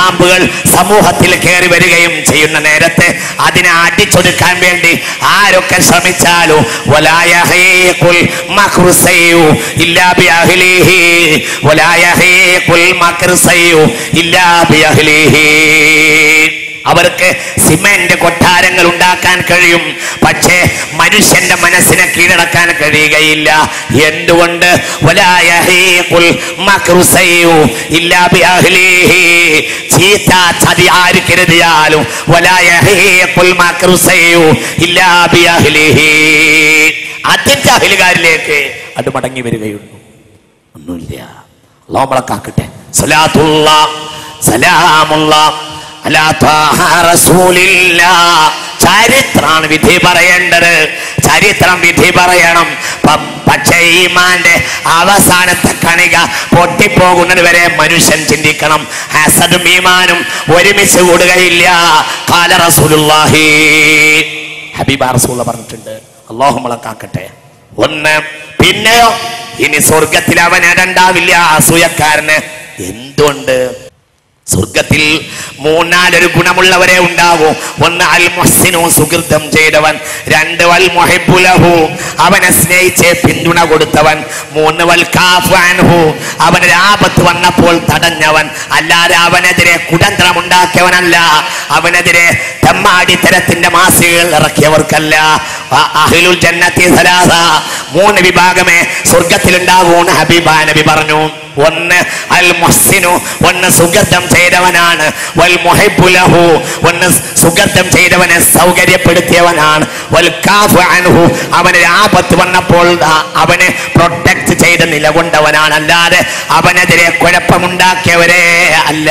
പാമ്പുകൾ സമൂഹത്തിൽ കയറി വരികയും ചെയ്യുന്ന നേരത്തെ അതിനെ അടിച്ചൊതുക്കാൻ വേണ്ടി ആരൊക്കെ ശ്രമിച്ചാലോ വലായഹീഖുൽ മഖ്റുസയ്യു ഇല്ലാ ബിഅഹ്ലിഹി വലായഹീഖുൽ മഖ്റുസയ്യു ഇല്ലാ ബിഅഹ്ലിഹി അവർക്ക് സിമന്റ് കൊട്ടാരങ്ങൾ ഉണ്ടാക്കാൻ കഴിയും പക്ഷേ മനുഷ്യന്റെ മനസ്സിനെ കീഴടക്കാൻ കഴിയുകയില്ല എന്തുകൊണ്ട് വലായഹീഖുൽ മഖ്റുസയ്യു ഇല്ലാ ബിഅഹ്ലിഹി ചീത്ത ചതി ആര് കരുതിയാലും വലായഹീഖുൽ മഖ്റുസയ്യു ഇല്ലാ ബിഅഹ്ലിഹി അതിന്റെ അഹിലുകാരിലേക്ക് അത് മടങ്ങി വരികയുള്ളൂ ഒന്നുമില്ല അള്ളാഹു നമ്മളെ കാക്കട്ടെ സലാത്തുള്ള സലാമുള്ള അലാ ത്വാഹ റസൂലില്ലാ. ചരിത്രാണ് വിധി പറയേണ്ടത് ചരിത്രം വിധി പറയണം പ- പക്ഷേ ഈമാന്റെ അവസാനത്തെ കണിക പൊട്ടിപ്പോകുന്നത് വരെ മനുഷ്യൻ ചിന്തിക്കണം ഹസദും ഈമാനും ഒരുമിച്ച് കൂടുകയില്ല കാല റസൂലുള്ളാഹി ഹബീബ റസൂല പറഞ്ഞിട്ടുണ്ട് അള്ളാഹു കാക്കട്ടെ ഒന്ന് പിന്നെയോ ഇനി സ്വർഗത്തിൽ അവൻ ഇടണ്ടാവില്ല അസൂയക്കാരന് എന്തുകൊണ്ട് സ്വർഗത്തിൽ മൂന്നാലൊരു ഗുണമുള്ളവരെ ഉണ്ടാകൂ ഒന്ന് അൽ മുഹ്സിനു സുഹൃത്തം ചെയ്തവൻ രണ്ട് വൽ മുഹിബ്ബുലഹു അവനെ സ്നേഹിച്ച് പിന്തുണ കൊടുത്തവൻ മൂന്ന് വൽ കാഫു അൻഹു അവന് ആപത്ത് വന്നപ്പോൾ തടഞ്ഞവൻ അല്ലാതെ അവനെതിരെ കുടന്ത്രം ഉണ്ടാക്കിയവനല്ല അവനെതിരെ തെമ്മാടിത്തരത്തിന്റെ മാസികകൾ ഇറക്കിയവർക്കല്ല അ- അഹ്ലുൽ ജന്നത്തി സലാസ മൂന്ന് വിഭാഗമേ സ്വർഗത്തിലുണ്ടാകൂന്ന് ഹബീബ നബി പറഞ്ഞു ഒന്ന് അൽ മുഹ്സിനു ഒന്ന് സുഗന്ധം ചെയ്തവനാണ് വൽ മുഹിബ്ബു ലഹു ഒന്ന് സുഗന്ധം ചെയ്തവനെ സൗകര്യപ്പെടുത്തിയവനാണ് വൽ കാഫു അൻഹു അവന് ആപത്ത് വന്നപ്പോൾ ആ- അവനെ പ്രൊട്ടക്ട് ചെയ്ത് നിലകൊണ്ടവനാണ് അല്ലാതെ അവനെതിരെ കുഴപ്പമുണ്ടാക്കിയവരെ അല്ല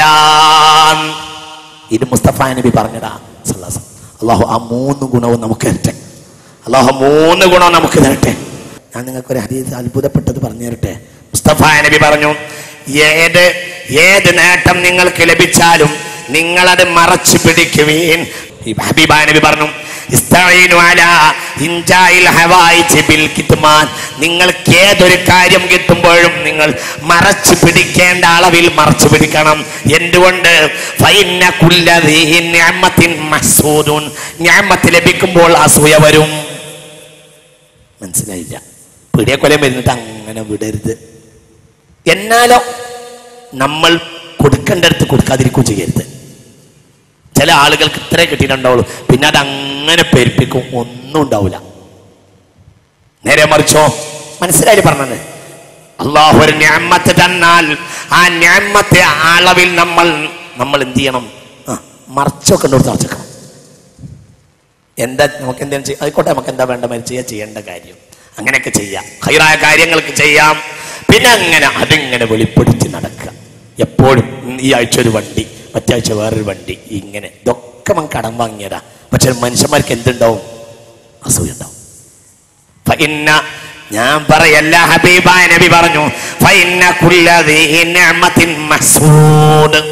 ഇത് മുസ്തഫ നബി പറഞ്ഞതാ സല്ലല്ലാഹു അലൈഹി വസല്ലം. അള്ളാഹു ആ മൂന്ന് ഗുണവും നമുക്ക് തരട്ടെ അള്ളാഹു മൂന്ന് ഗുണം നമുക്ക് തരട്ടെ ഞാൻ നിങ്ങൾക്ക് ഒരു ഹദീസ് അത്ഭുതപ്പെട്ടത് പറഞ്ഞു തരട്ടെ മുസ്തഫ നബി പറഞ്ഞു ഏത് ഏത് നേട്ടം നിങ്ങൾക്ക് ലഭിച്ചാലും നിങ്ങളത് മറച്ചു പിടിക്കുവീൻ ഈ ഹബീബ നബി പറഞ്ഞു ഇസ്തഈനു അലാ ഇൻജാഇൽ ഹവായിജ് ബിൽ കിത്മാൻ നിങ്ങൾക്ക് ഏതൊരു കാര്യം കിട്ടുമ്പോഴും നിങ്ങൾ മറച്ചു പിടിക്കേണ്ട അളവിൽ മറച്ചു പിടിക്കണം എന്തുകൊണ്ട് ഫൈന്ന കുല്ലദീ നിഅമത്തിൻ മഹ്സൂദുൻ നിഅമത്ത് ലഭിക്കുമ്പോൾ അസൂയ വരും മനസ്സിലായില്ല പിടിയെ കൊലം വരുന്നിട്ട് അങ്ങനെ വിടരുത് എന്നാലോ നമ്മൾ കൊടുക്കേണ്ടടുത്ത് കൊടുക്കാതിരിക്കുകയും ചെയ്യരുത് ചില ആളുകൾക്ക് ഇത്രേ കിട്ടിയിട്ടുണ്ടാവുള്ളൂ പിന്നെ അത് അങ്ങനെ പെരുപ്പിക്കും ഒന്നും ഉണ്ടാവില്ല നേരെ മറിച്ചോ മനസ്സിലായി പറഞ്ഞത് അള്ളാഹു ഒരു ഞാമത്ത് തന്നാൽ ആ ഞാമത്തെ അളവിൽ നമ്മൾ നമ്മൾ എന്ത് ചെയ്യണം ആ മറച്ചൊക്കെ ഉണ്ടോ തറച്ചേക്കണം എന്താ നമുക്ക് എന്തെങ്കിലും ചെയ്യാം ആയിക്കോട്ടെ നമുക്ക് എന്താ വേണ്ട മതി ചെയ്യാൻ ചെയ്യേണ്ട കാര്യം അങ്ങനെയൊക്കെ ചെയ്യാം ഹൈറായ കാര്യങ്ങൾക്ക് ചെയ്യാം പിന്നെ അങ്ങനെ അതിങ്ങനെ വെളിപ്പെടുത്തി നടക്കുക എപ്പോഴും ഈ ആഴ്ച ഒരു വണ്ടി മറ്റേ ആഴ്ച വേറൊരു വണ്ടി ഇങ്ങനെ ഇതൊക്കെ നമുക്ക് കടം വാങ്ങിയതാ പക്ഷെ മനുഷ്യന്മാർക്ക് എന്തുണ്ടാവും അസൂയ ഉണ്ടാവും ഫഇന്ന ഞാൻ പറയല്ല ഹബീബായ നബി പറഞ്ഞു ഫഇന്ന കുല്ലദീ നിഅമത്തിൻ മഹ്സൂദ്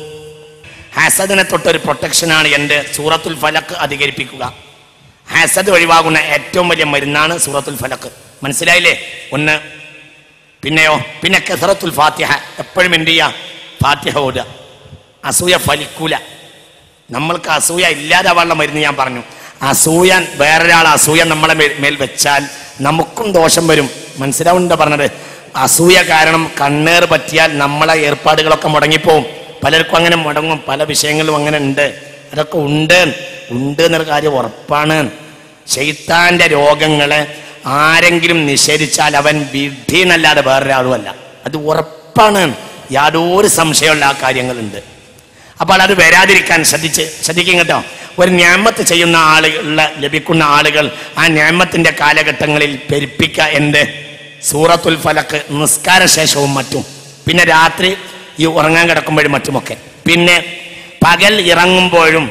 ഹസദിനെ തൊട്ടൊരു പ്രൊട്ടക്ഷനാണ് എൻ്റെ സൂറത്തുൽ ഫലക്ക് അധികരിപ്പിക്കുക ഹസദ് ഒഴിവാകുന്ന ഏറ്റവും വലിയ മരുന്നാണ് സൂറത്തുൽ ഫലക്ക് മനസ്സിലായില്ലേ ഒന്ന് പിന്നെയോ പിന്നെ കസറത്തുൽ ഫാത്തിഹ എപ്പോഴും എന്ത് ചെയ്യുക ഫാത്തിഹ ഓടുക അസൂയ ഫലിക്കൂല നമ്മൾക്ക് അസൂയ ഇല്ലാതാവാനുള്ള മരുന്ന് ഞാൻ പറഞ്ഞു അസൂയ വേറൊരാൾ അസൂയ നമ്മളെ മേൽ- മേൽ വെച്ചാൽ നമുക്കും ദോഷം വരും മനസ്സിലാവുന്നുണ്ടോ പറഞ്ഞത് അസൂയ കാരണം കണ്ണേർ പറ്റിയാൽ നമ്മളെ ഏർപ്പാടുകളൊക്കെ മുടങ്ങിപ്പോവും പലർക്കും അങ്ങനെ മുടങ്ങും പല വിഷയങ്ങളും അങ്ങനെ ഉണ്ട് അതൊക്കെ ഉണ്ട് ഉണ്ട് എന്നൊരു കാര്യം ഉറപ്പാണ് ശൈത്താന്റെ രോഗങ്ങളെ ആരെങ്കിലും നിഷേധിച്ചാൽ അവൻ വിധി എന്നല്ലാതെ വേറൊരാളുമല്ല അത് ഉറപ്പാണ് യാതൊരു സംശയമുള്ള ആ കാര്യങ്ങളുണ്ട് അപ്പോൾ അത് വരാതിരിക്കാൻ ശ്രദ്ധിച്ച് ശ്രദ്ധിക്കും കേട്ടോ ഒരു ഞാമത്ത് ചെയ്യുന്ന ആളുകൾ ലഭിക്കുന്ന ആളുകൾ ആ ഞാമത്തിന്റെ കാലഘട്ടങ്ങളിൽ പെരുപ്പിക്കുക എന്ത് സൂറത്തുൽ ഫലക്ക് നിസ്കാര ശേഷവും മറ്റും പിന്നെ രാത്രി ഈ ഉറങ്ങാൻ കിടക്കുമ്പോഴും മറ്റുമൊക്കെ പിന്നെ പകൽ ഇറങ്ങുമ്പോഴും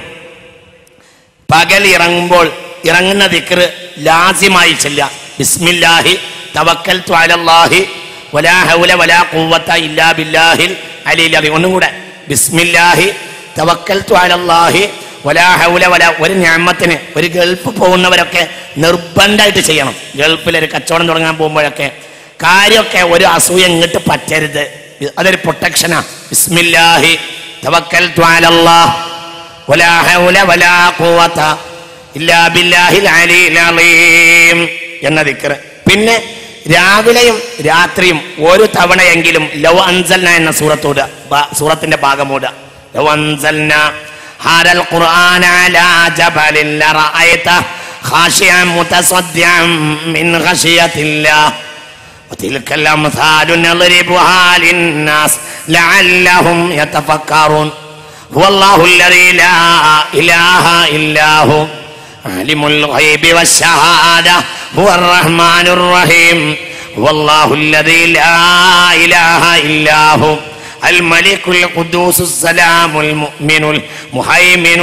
പകൽ ഇറങ്ങുമ്പോൾ ഇറങ്ങുന്ന ദിക്റ് ലാസിമായി ചെല്ല ബിസ്മില്ലാഹി തവക്കൽ അലല്ലാഹി വലാ ഹൗല വലാ ഖുവത ഇല്ലാ ബില്ലാഹിൽ അലിയിൽ അതി ഒന്നും കൂടെ ബിസ്മില്ലാഹി തവക്കൽ അലല്ലാഹി വലാ ഹൗല വലാ ഒരു ഞാമത്തിന് ഒരു ഗൾഫ് പോകുന്നവരൊക്കെ നിർബന്ധമായിട്ട് ചെയ്യണം ഗൾഫിൽ ഒരു കച്ചവടം തുടങ്ങാൻ പോകുമ്പോഴൊക്കെ കാര്യമൊക്കെ ഒരു അസൂയ ഇങ്ങോട്ട് പറ്റരുത് അതൊരു പ്രൊട്ടക്ഷനാ ബിസ്മില്ലാഹി توكلت على الله ولا حول ولا قوة إلا بالله العلي العظيم എന്ന ദിക്ർ പിന്നെ രാവിലെയും രാത്രിയും ഒരു തവണയെങ്കിലും ലവ് അൻസൽന എന്ന സൂറത്തോട് ബ- സൂറത്തിന്റെ ഭാഗമോട് ലവ് അൻസൽന هذا القرآن على جبل لرأيته خاشعا متصدعا من خشية الله وتلك الأمثال نضربها للناس لعلهم يتفكرون هو الله الذي لا إله إلا هو عالم الغيب والشهادة هو الرحمن الرحيم هو الله الذي لا إله إلا هو الملك القدوس السلام المؤمن المهيمن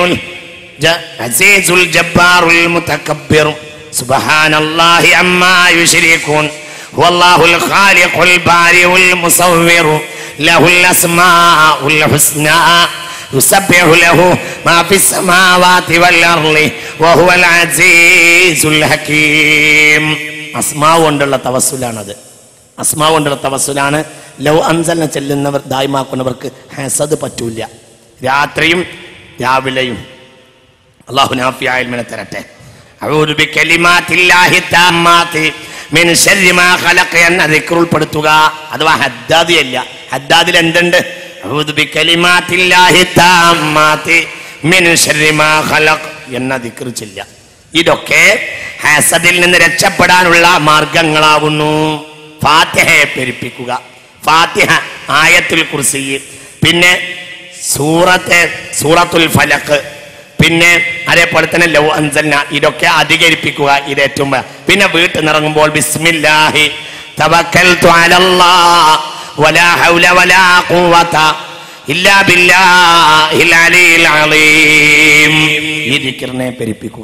العزيز الجبار المتكبر سبحان الله عما يشركون هو الله الخالق البارئ المصور له الأسماء الحسنى يسبح له ما في السماوات والأرض وهو العزيز الحكيم അസ്മാവ് കൊണ്ടുള്ള തവസ്സുലാണത് അസ്മാവ് കൊണ്ടുള്ള തവസ്സുലാണ് ലവ് അൻസലിനെ ചെല്ലുന്നവർ ദായ്മാക്കുന്നവർക്ക് ഹസദ് പറ്റൂല രാത്രിയും രാവിലെയും അള്ളാഹു നാഫിയായ തരട്ടെ അഊദു ബികലിമാത്തില്ലാഹി താമ്മാത്തി മിൻ ശർരി മാ ഖലഖ എന്ന ദിക്ർ ഉൾപ്പെടുത്തുക അഥവാ ഹദ്ദാദി അല്ല ഹദ്ദാദിൽ എന്തുണ്ട് അഊദു ബികലിമാത്തില്ലാഹി താമ്മാത്തി മിൻ ശർരി മാ ഖലഖ എന്ന ദിക്ർ ചെല്ല ഇതൊക്കെ ഹസദിൽ നിന്ന് രക്ഷപ്പെടാനുള്ള മാർഗങ്ങളാവുന്നു ഫാത്തിഹയെ പെരുപ്പിക്കുക ഫാത്തിഹ ആയത്തുൽ കുർസി പിന്നെ സൂറത്തെ സൂറത്തുൽ ഫലക്ക് പിന്നെ അതേപോലെ തന്നെ ലൗ അൻസൽന ഇതൊക്കെ അധികരിപ്പിക്കുക ഇത് ഏറ്റവും വ- പിന്നെ വീട്ടിൽ നിന്നിറങ്ങുമ്പോൾ ബിസ്മില്ലാഹി തവക്കൽതു അലല്ലാഹ് വലാ ഹൗല വലാ ഖുവത ഇല്ലാ ബില്ലാഹിൽ അലിയിൽ അലീം ഈ ദിക്റിനെ പെരുപ്പിക്കുക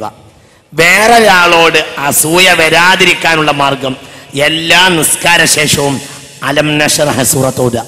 വേറൊരാളോട് അസൂയ വരാതിരിക്കാനുള്ള മാർഗം എല്ലാ നിസ്കാര ശേഷവും അലം നഷറഹ സൂറത്തോടുക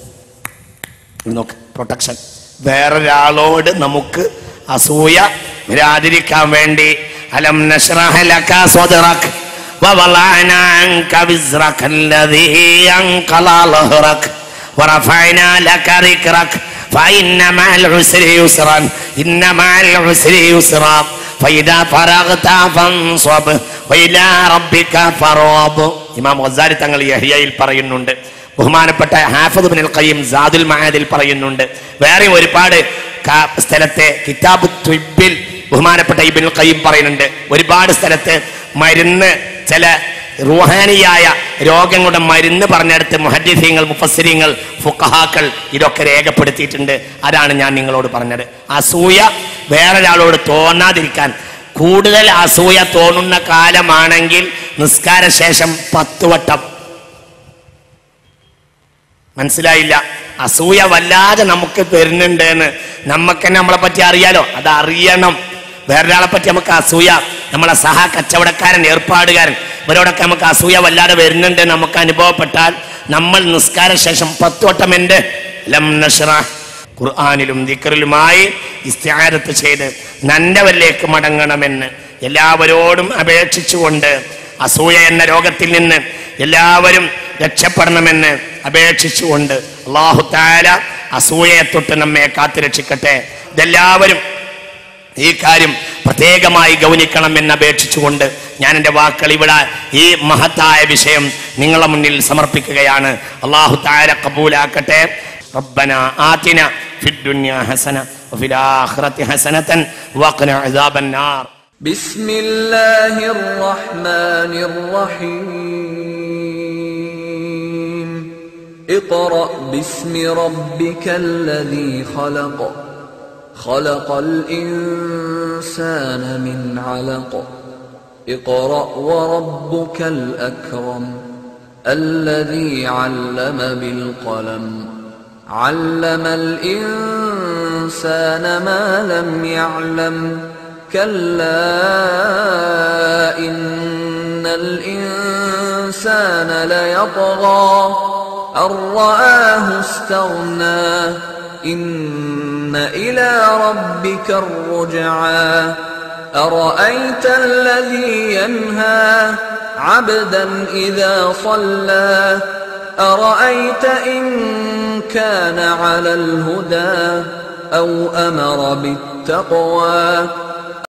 നോക്ക് പ്രൊട്ടക്ഷൻ വേറൊരാളോട് നമുക്ക് അസൂയ വരാതിരിക്കാൻ വേണ്ടി അലം നശ്റഹ ലക സ്വദ്റക് ووضعنا عنك وزرك الذي أنقض ظهرك ورفعنا لك ذكرك فإن مع العسر يسرا إن مع العسر يسرا فإذا فرغت فانصب وإلى ربك فارغب ഇമാം ഗസാരി തങ്ങൾ യഹിയയിൽ പറയുന്നുണ്ട് ബഹുമാനപ്പെട്ട ഹാഫദ് ബിൻ ഖയ്യിം സാദുൽ മഹാദിൽ പറയുന്നുണ്ട് വേറെ ഒരുപാട് ക- സ്ഥലത്തെ കിതാബ് ത്വിബിൽ ബഹുമാനപ്പെട്ട ഇബിൻ ഖയ്യിം പറയുന്നുണ്ട് ഒരുപാട് സ്ഥലത്ത് മരുന്ന് ചില റുഹാനിയായ രോഗങ്ങളുടെ മരുന്ന് പറഞ്ഞെടുത്ത് മുഹദ്ദിസീങ്ങൾ മുഫസ്സിരിങ്ങൾ ഫുഖഹാക്കൾ ഇതൊക്കെ രേഖപ്പെടുത്തിയിട്ടുണ്ട് അതാണ് ഞാൻ നിങ്ങളോട് പറഞ്ഞത് അസൂയ വേറൊരാളോട് തോന്നാതിരിക്കാൻ കൂടുതൽ അസൂയ തോന്നുന്ന കാലമാണെങ്കിൽ നിസ്കാര ശേഷം പത്ത് വട്ടം മനസ്സിലായില്ല അസൂയ വല്ലാതെ നമുക്ക് വരുന്നുണ്ട് എന്ന് നമുക്ക് തന്നെ നമ്മളെ പറ്റി അറിയാലോ അത് അറിയണം വേറൊരാളെ പറ്റി നമുക്ക് അസൂയ നമ്മളെ സഹ കച്ചവടക്കാരൻ ഏർപ്പാടുകാരൻ ഇവരോടൊക്കെ നമുക്ക് അസൂയ വല്ലാതെ വരുന്നുണ്ട് എന്ന് നമുക്ക് അനുഭവപ്പെട്ടാൽ നമ്മൾ നിസ്കാര ശേഷം പത്ത് വട്ടം എൻ്റെ ലം നഷ്റഹ് ഖുർആാനിലും ദിക്കറിലുമായി ഇസ്തിആരത്ത് ചെയ്ത് നന്ദവരിലേക്ക് മടങ്ങണമെന്ന് എല്ലാവരോടും അപേക്ഷിച്ചുകൊണ്ട് അസൂയ എന്ന രോഗത്തിൽ നിന്ന് എല്ലാവരും രക്ഷപ്പെടണമെന്ന് അപേക്ഷിച്ചുകൊണ്ട് അള്ളാഹു താല അസൂയയെ തൊട്ട് നമ്മെ കാത്തുരക്ഷിക്കട്ടെ ഇതെല്ലാവരും ഈ കാര്യം പ്രത്യേകമായി ഗൗനിക്കണമെന്ന് അപേക്ഷിച്ചുകൊണ്ട് ഞാൻ എൻ്റെ വാക്കുകൾ ഇവിടെ ഈ മഹത്തായ വിഷയം നിങ്ങളുടെ മുന്നിൽ സമർപ്പിക്കുകയാണ് അള്ളാഹു താര കബൂലാക്കട്ടെ ربنا آتنا في الدنيا حسنة وفي الآخرة حسنة وقنا عذاب النار بسم الله الرحمن الرحيم اقرأ باسم ربك الذي خلق خلق الإنسان من علق اقرأ وربك الأكرم الذي علم بالقلم علم الإنسان ما لم يعلم كلا إن الإنسان ليطغى أن رآه استغنى إن إلى ربك الرجعى أرأيت الذي ينهى عبدا إذا صلى أرأيت إن كان على الهدى أو أمر بالتقوى